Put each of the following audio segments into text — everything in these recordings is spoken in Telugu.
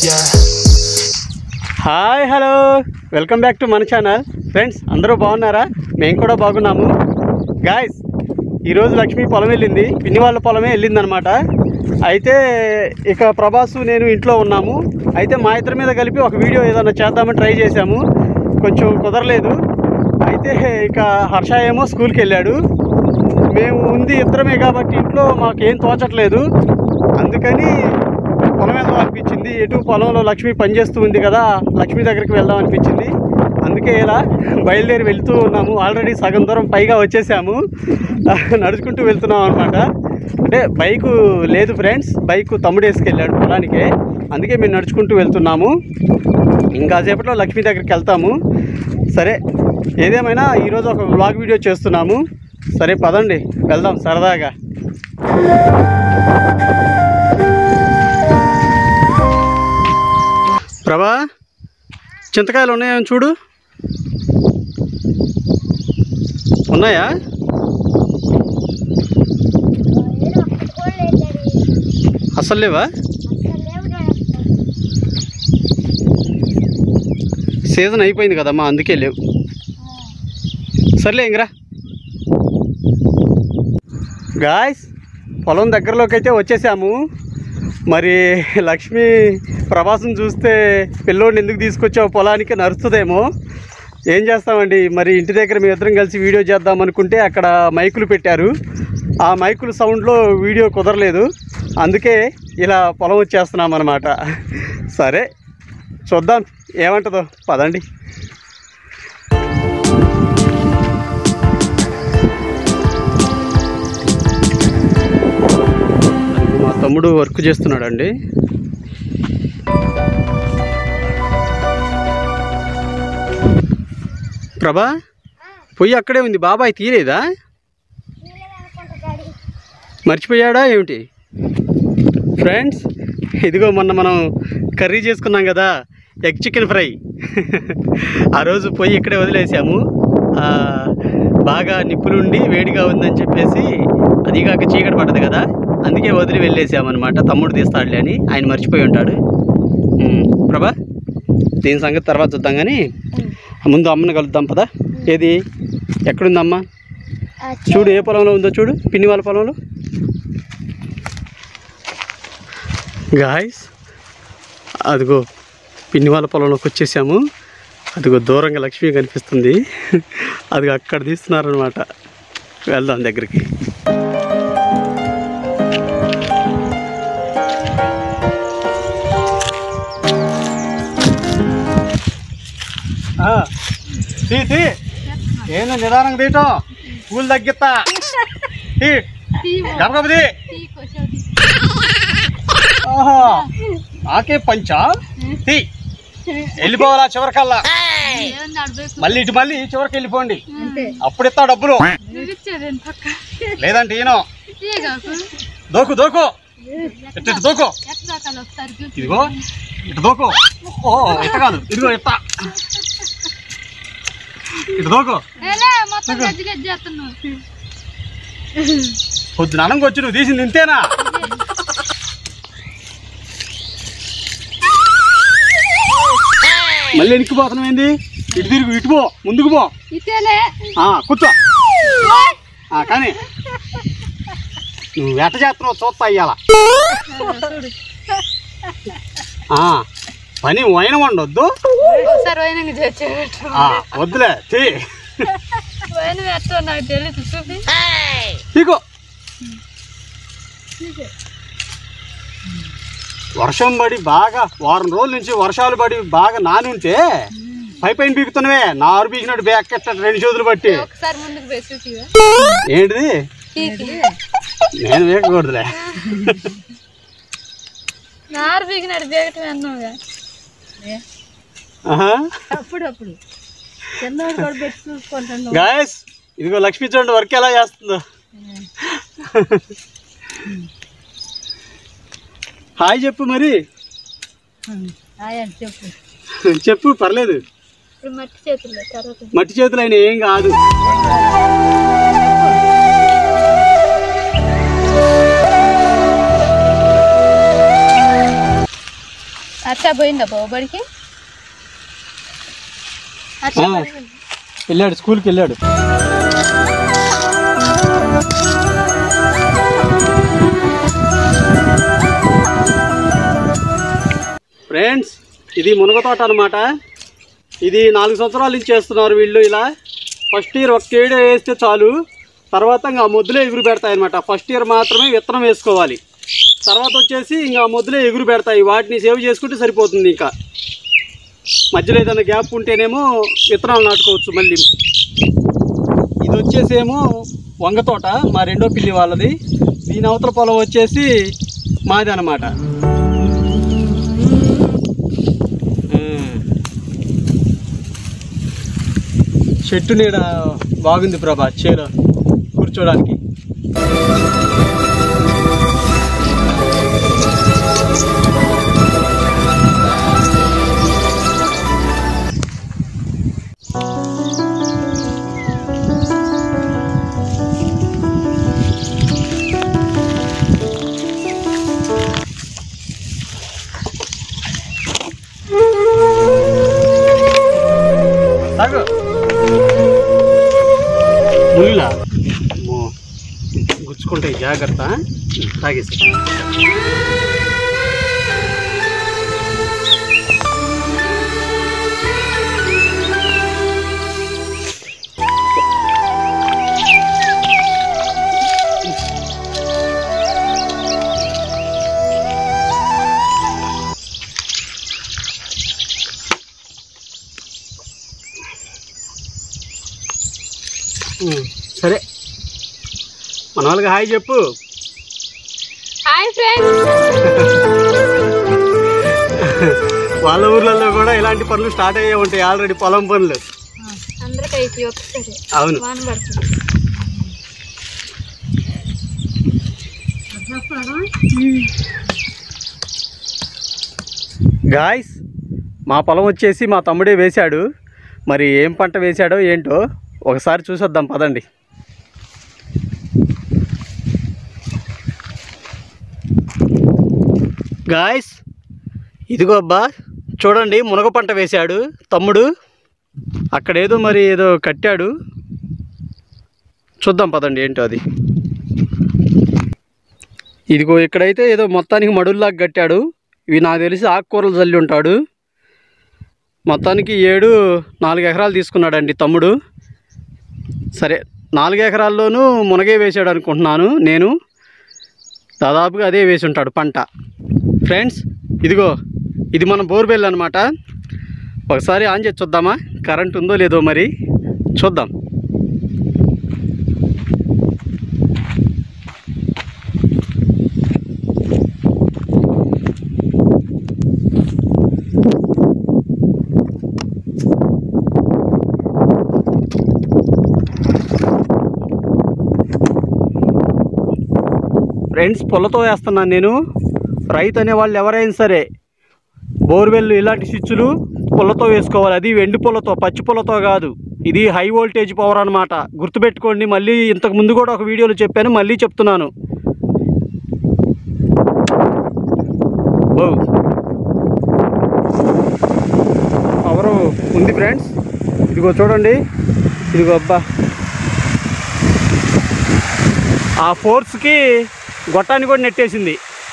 Yeah. Hi hello welcome back to మన ఛానల్ ఫ్రెండ్స్ అందరూ బాగున్నారా మేము కూడా బాగున్నాము గాయస్ ఈరోజు లక్ష్మి పొలం వెళ్ళింది పిన్ని వాళ్ళ పొలమే వెళ్ళిందనమాట అయితే ఇక ప్రభాసు నేను ఇంట్లో ఉన్నాము అయితే మా ఇద్దరి మీద కలిపి ఒక వీడియో ఏదైనా చేద్దామని ట్రై చేశాము కొంచెం కుదరలేదు అయితే ఇక హర్ష ఏమో స్కూల్కి వెళ్ళాడు మేము ఉంది ఇద్దరమే కాబట్టి ఇంట్లో మాకేం తోచట్లేదు అందుకని పొలం వెళ్దాం అనిపించింది ఎటు పొలంలో లక్ష్మి పనిచేస్తూ ఉంది కదా లక్ష్మి దగ్గరికి వెళ్దాం అనిపించింది అందుకే ఇలా బయలుదేరి వెళ్తూ ఉన్నాము ఆల్రెడీ సగం దూరం పైగా వచ్చేసాము నడుచుకుంటూ వెళ్తున్నాం అనమాట అంటే బైకు లేదు ఫ్రెండ్స్ బైక్ తమ్ముడు వేసుకెళ్ళాడు పొలానికే అందుకే మేము నడుచుకుంటూ వెళ్తున్నాము ఇంకా సేపట్లో లక్ష్మి దగ్గరికి వెళ్తాము సరే ఏదేమైనా ఈరోజు ఒక వ్లాగ్ వీడియో చేస్తున్నాము సరే పదండి వెళ్దాం సరదాగా ప్రభా చింతకాయలు ఉన్నాయని చూడు ఉన్నాయా అసలు లేవా సీజన్ అయిపోయింది కదమ్మా అందుకే లేవు సర్లే ఇంకరా గాయస్ పొలం దగ్గరలోకి అయితే వచ్చేసాము మరి లక్ష్మి ప్రభాసం చూస్తే పిల్లోడిని ఎందుకు తీసుకొచ్చావు పొలానికి నరుస్తుందేమో ఏం చేస్తామండి మరి ఇంటి దగ్గర మీ ఇద్దరం కలిసి వీడియో చేద్దాం అనుకుంటే అక్కడ మైకులు పెట్టారు ఆ మైకుల సౌండ్లో వీడియో కుదరలేదు అందుకే ఇలా పొలం వచ్చేస్తున్నాం అనమాట సరే చూద్దాం ఏమంటుందో పదండి మా తమ్ముడు వర్క్ చేస్తున్నాడండి ప్రభా పొయ్యి అక్కడే ఉంది బాబాయ్ తీయలేదా మర్చిపోయాడా ఏమిటి ఫ్రెండ్స్ ఇదిగో మొన్న మనం కర్రీ చేసుకున్నాం కదా ఎగ్ చికెన్ ఫ్రై ఆ రోజు పొయ్యి ఇక్కడే వదిలేసాము ఆ, బాగా నిప్పులుండి వేడిగా ఉందని చెప్పేసి అది కాక చీకటి పడ్డది కదా అందుకే వదిలి వెళ్ళేసామన్నమాట తమ్ముడు తీస్తాడులే అని ఆయన మర్చిపోయి ఉంటాడు ఉమ్, ప్రభా దీని సంగతి తర్వాత చూద్దాం కానీ ముందు అమ్మని కలుద్దాం పదా ఏది ఎక్కడుంది అమ్మ చూడు ఏ పొలంలో ఉందో చూడు పిన్ని వాళ్ళ పొలంలో గాయస్ అదిగో పిన్ని వాళ్ళ పొలంలోకి వచ్చేసాము అదిగో దూరంగా లక్ష్మి కనిపిస్తుంది అది అక్కడ తీస్తున్నారనమాట వెళ్దాం దగ్గరికి ఆ, తీ తీ ఏందో నిదానంగా తీయటం పూలు తగ్గిస్తా తీ గబగబది ఆహా నాకే పంచా తీ వెళ్ళిపోవాలా చివరికల్లా మళ్ళీ ఇటు మళ్ళీ చివరికి వెళ్ళిపోండి అప్పుడు ఇస్తా డబ్బులు లేదంటే ఈయన దోకు దోకు ఇటు ఇటు దోకు ఇదిగో ఇటు దోకు ఓ ఇట్ట కాదు ఇదిగో ఇట్ట ఇటు దోకు పొద్దున అనంగా వచ్చి నువ్వు తీసింది ఇంతేనా మళ్ళీ ఎనిక్కిపోతున్నావు ఏంది ఇటు తిరుగు ఇటు పో ముందుకు పో ఆ, కూర్చో ఆ, కానీ నువ్వు ఎట్ట చేస్తున్నావు చూస్తా ఇయ్యాల ఆ, పని వైన వండొద్దు ఒకసారి పోయినాక చచ్చేటట్టు ఆ, వద్దులే తీ పోయిన ఎట్టో నాకు తెలియదు చూపి తీకో వర్షం పడి బాగా వారం రోజుల నుంచి వర్షాలు పడి బాగా నాని ఉంటే పై పైన బీగుతున్నవే నారు బీగినట్టు బేకెట్ట రెండు చేతులు బట్టి ఒకసారి ముందుకు పోయి చూపివా ఏంటిది నేను వేయకూడదులే నారు బీగినాడు బీగటం అన్నావుగా ఆహా. అప్పుడప్పుడు చిన్నోడు కూడా పెట్టి చూసుకుంటాను గాయస్ ఇదిగో లక్ష్మీ చూడండి వర్క్ ఎలా చేస్తుందో హాయ్ చెప్పు మరి ఆయన చెప్పు చెప్పు పర్లేదు ఇప్పుడు మట్టి చేతుల్లో తర్వాత మట్టి చేతులు అయినా ఏం కాదు హర్ష పోయిందా బాబడికి హర్ష ఆ. పోయిందా? వెళ్ళాడు స్కూల్కి వెళ్ళాడు ఫ్రెండ్స్ ఇది మునగ తోట అనమాట ఇది నాలుగు సంవత్సరాల నుంచి చేస్తున్నారు వీళ్ళు ఇలా ఫస్ట్ ఇయర్ ఒక ఏడు వేస్తే చాలు తర్వాత ఇంకా ఆ మొద్దులే ఎగురు పెడతాయి అనమాట ఫస్ట్ ఇయర్ మాత్రమే విత్తనం వేసుకోవాలి తర్వాత వచ్చేసి ఇంకా ఆ మొద్దులే ఎగురు పెడతాయి వాటిని సేవ్ చేసుకుంటే సరిపోతుంది ఇంకా మధ్యలో ఏదైనా గ్యాప్ ఉంటేనేమో విత్తనాలు నాటుకోవచ్చు మళ్ళీ ఇది వచ్చేసేమో వంగ తోట మా రెండో పిల్లి వాళ్ళది దీని అవతల పొలం వచ్చేసి మాది అనమాట చెట్టు నీడ బాగుంది ప్రభా చేలో కూర్చోడానికి తాగు ములిలా అమ్మో, గుచ్చుకుంటాయి జాగ్రత్త తాగేసి ఉమ్, సరే మన వాళ్ళకి హాయ్ చెప్పు హాయ్ ఫ్రెండ్స్ వాళ్ళ ఊర్లలో కూడా ఇలాంటి పనులు స్టార్ట్ అయ్యే ఉంటాయి ఆల్రెడీ పొలం పనులు అందరికి అయితే ఒకసారి అవును వాన పడుతుంది గాయస్ మా పొలం వచ్చేసి మా తమ్ముడే వేశాడు మరి ఏం పంట వేశాడో ఏంటో ఒకసారి చూసొద్దాం పదండి గాయస్ ఇదిగో అబ్బా చూడండి మునగ పంట వేశాడు తమ్ముడు అక్కడేదో మరి ఏదో కట్టాడు చూద్దాం పదండి ఏంటో అది ఇదిగో ఇక్కడైతే ఏదో మొత్తానికి మడుల్లాగా కట్టాడు ఇవి నాకు తెలిసి ఆకుకూరలు చల్లి ఉంటాడు మొత్తానికి ఏడు నాలుగు ఎకరాలు తీసుకున్నాడండి తమ్ముడు సరే నాలుగు ఎకరాల్లోనూ మునగే వేసాడు అనుకుంటున్నాను నేను దాదాపుగా అదే వేసి ఉంటాడు పంట ఫ్రెండ్స్ ఇదిగో ఇది మన బోర్వెల్ అనమాట ఒకసారి ఆన్ చేసి చూద్దామా కరెంట్ ఉందో లేదో మరి చూద్దాం ఫ్రెండ్స్ పొలతో వేస్తున్నాను నేను రైతు అనే వాళ్ళు ఎవరైనా సరే బోర్వెల్ ఇలాంటి స్విచ్లు పుల్లతో వేసుకోవాలి అది వెండి పుల్లతో పచ్చి పుల్లతో కాదు ఇది హై వోల్టేజ్ పవర్ అనమాట గుర్తుపెట్టుకోండి మళ్ళీ ఇంతకు ముందు కూడా ఒక వీడియోలో చెప్పాను మళ్ళీ చెప్తున్నాను ఓ పవర్ ఉంది ఫ్రెండ్స్ ఇదిగో చూడండి ఇదిగో అబ్బా ఆ ఫోర్స్కి గొట్టాన్ని కూడా నెట్టేసింది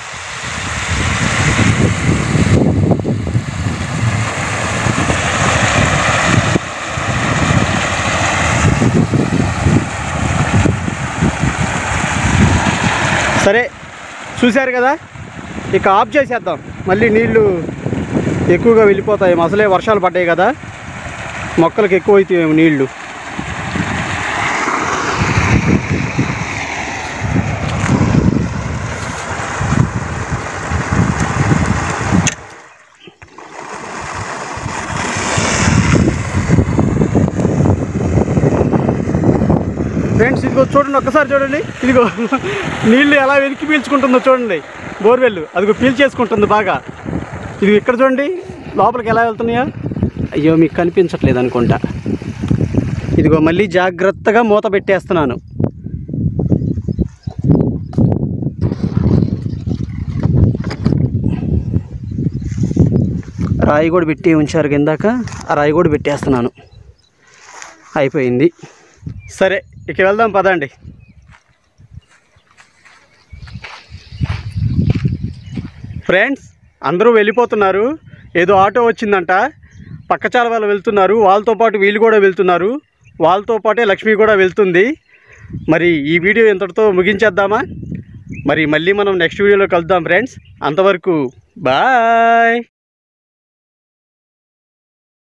సరే చూశారు కదా ఇక ఆఫ్ చేసేద్దాం మళ్ళీ నీళ్లు ఎక్కువగా వెళ్ళిపోతాయి అసలే వర్షాలు పడ్డాయి కదా మొక్కలకు ఎక్కువ అవుతాయి నీళ్లు ఫ్రెండ్స్ ఇదిగో చూడండి ఒక్కసారి చూడండి ఇదిగో నీళ్ళు ఎలా వెనక్కి పీల్చుకుంటుందో చూడండి బోర్వెల్ అదిగో పీల్చేసుకుంటుంది బాగా ఇది ఇక్కడ చూడండి లోపలికి ఎలా వెళ్తున్నాయో అయ్యో మీకు కనిపించట్లేదు అనుకుంటా ఇదిగో మళ్ళీ జాగ్రత్తగా మూత పెట్టేస్తున్నాను రాయి కూడా పెట్టి ఉంచారు కిందాక ఆ రాయి కూడా పెట్టేస్తున్నాను అయిపోయింది సరే ఇక వెళ్దాం పదండి ఫ్రెండ్స్ అందరూ వెళ్ళిపోతున్నారు ఏదో ఆటో వచ్చిందంట పక్కచాల వాళ్ళు వెళ్తున్నారు వాళ్ళతో పాటు వీళ్ళు కూడా వెళ్తున్నారు వాళ్ళతో పాటే లక్ష్మి కూడా వెళ్తుంది మరి ఈ వీడియో ఇంతటితో ముగించేద్దామా మరి మళ్ళీ మనం నెక్స్ట్ వీడియోలో కలుద్దాం ఫ్రెండ్స్ అంతవరకు బాయ్